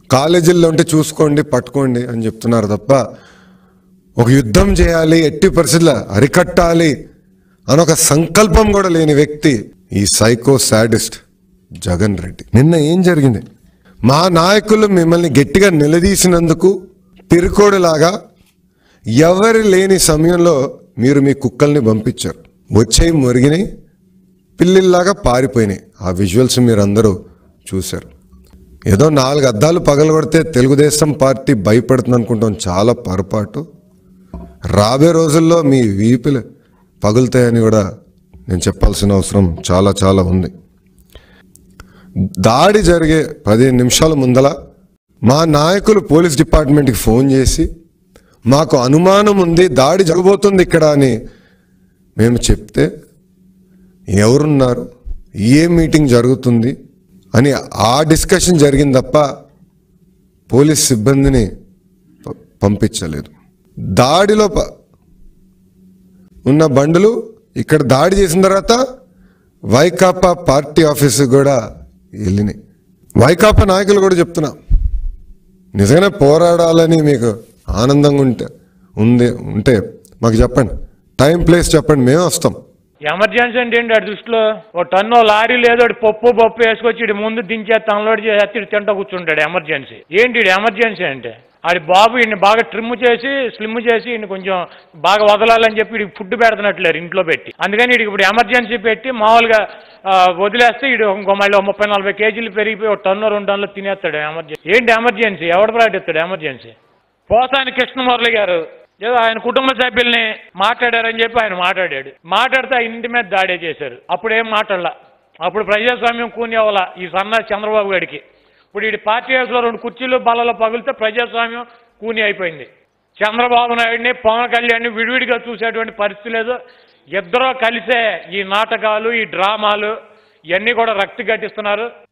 కాలేజీల్లో ఉంటే చూసుకోండి పట్టుకోండి అని చెప్తున్నారు తప్ప ఒక యుద్ధం చేయాలి ఎట్టి పరిస్థితుల్లో అరికట్టాలి అని ఒక సంకల్పం కూడా లేని వ్యక్తి ఈ సైకో సాడిస్ట్ జగన్ రెడ్డి నిన్న ఏం జరిగింది మా నాయకులు మిమ్మల్ని గట్టిగా నిలదీసినందుకు పిరుకోడులాగా ఎవరు లేని సమయంలో మీరు మీ కుక్కల్ని పంపించారు వచ్చేవి మురిగినాయి పిల్లిల్లాగా పారిపోయినాయి ఆ విజువల్స్ మీరు అందరూ చూశారు ఏదో నాలుగు అద్దాలు పగలగొడితే తెలుగుదేశం పార్టీ భయపడుతుంది అనుకుంటాం చాలా పొరపాటు రాబోయే రోజుల్లో మీ వీపులు పగులుతాయని కూడా నేను చెప్పాల్సిన అవసరం చాలా చాలా ఉంది దాడి జరిగే పదిహేను నిమిషాల ముందల మా నాయకులు పోలీస్ డిపార్ట్మెంట్కి ఫోన్ చేసి మాకు అనుమానం ఉంది దాడి జరగబోతుంది ఇక్కడ అని మేము చెప్తే ఎవరున్నారు ఏ మీటింగ్ జరుగుతుంది అని ఆ డిస్కషన్ జరిగింది తప్ప పోలీస్ సిబ్బందిని ప- పంపించలేదు దాడిలో ప- ఉన్న బండులు ఇక్కడ దాడి చేసిన తర్వాత వైకాపా పార్టీ ఆఫీసు కూడా వెళ్ళినాయి వైకాపా నాయకులు కూడా చెప్తున్నా నిజంగానే పోరాడాలని మీకు ఆనందంగా ఉంటే ఉంది ఉంటే మాకు చెప్పండి టైం ప్లేస్ చెప్పండి మేము వస్తాం ఎమర్జెన్సీ అంటే ఏంటి ఆడి దృష్టిలో ఓ టన్ను లారీ లేదో వాడు పప్పు పప్పు వేసుకొచ్చి ఈడు ముందు దించేస్తే అన్లోడ్ చేసి ఈడు తింటా కూర్చుంటాడు ఎమర్జెన్సీ ఏంటి ఈడు ఎమర్జెన్సీ అంటే ఆడి బాబు ఈయన్ని బాగా ట్రిమ్ చేసి స్లిమ్ చేసి ఈయన కొంచెం బాగా వదలాలని చెప్పి ఈడికి ఫుడ్ పెడుతున్నట్లేరు ఇంట్లో పెట్టి అందుకని ఈడికి ఇప్పుడు ఎమర్జెన్సీ పెట్టి మామూలుగా ఆ, వదిలేస్తే ఈడు ఇంకో మళ్ళీ ఓ ముప్పై నలభై కేజీలు పెరిగిపోయి ఒక టన్ను రెండు టన్నులు తినేస్తాడు ఎమర్జెన్సీ ఏంటి ఎమర్జెన్సీ ఎవడు ప్రకటిస్తాడు ఎమర్జెన్సీ పోసాని కృష్ణమురళి గారు ఏదో ఆయన కుటుంబ సభ్యుల్ని మాట్లాడారని చెప్పి ఆయన మాట్లాడాడు మాట్లాడితే ఆ ఇంటి మీద దాడే చేశారు అప్పుడు ఏం మాట్లాడలా అప్పుడు ప్రజాస్వామ్యం కూనేవల ఈ సన్న చంద్రబాబు గారికి ఇప్పుడు ఈ పార్టీ హౌస్లో రెండు కుర్చీలు బల్లలో పగిలితే ప్రజాస్వామ్యం కూని అయిపోయింది చంద్రబాబు నాయుడిని పవన్ కళ్యాణ్ని విడివిడిగా చూసేటువంటి పరిస్థితి లేదు ఇద్దరూ కలిసే ఈ నాటకాలు ఈ డ్రామాలు ఇవన్నీ కూడా రక్తి గట్టిస్తున్నారు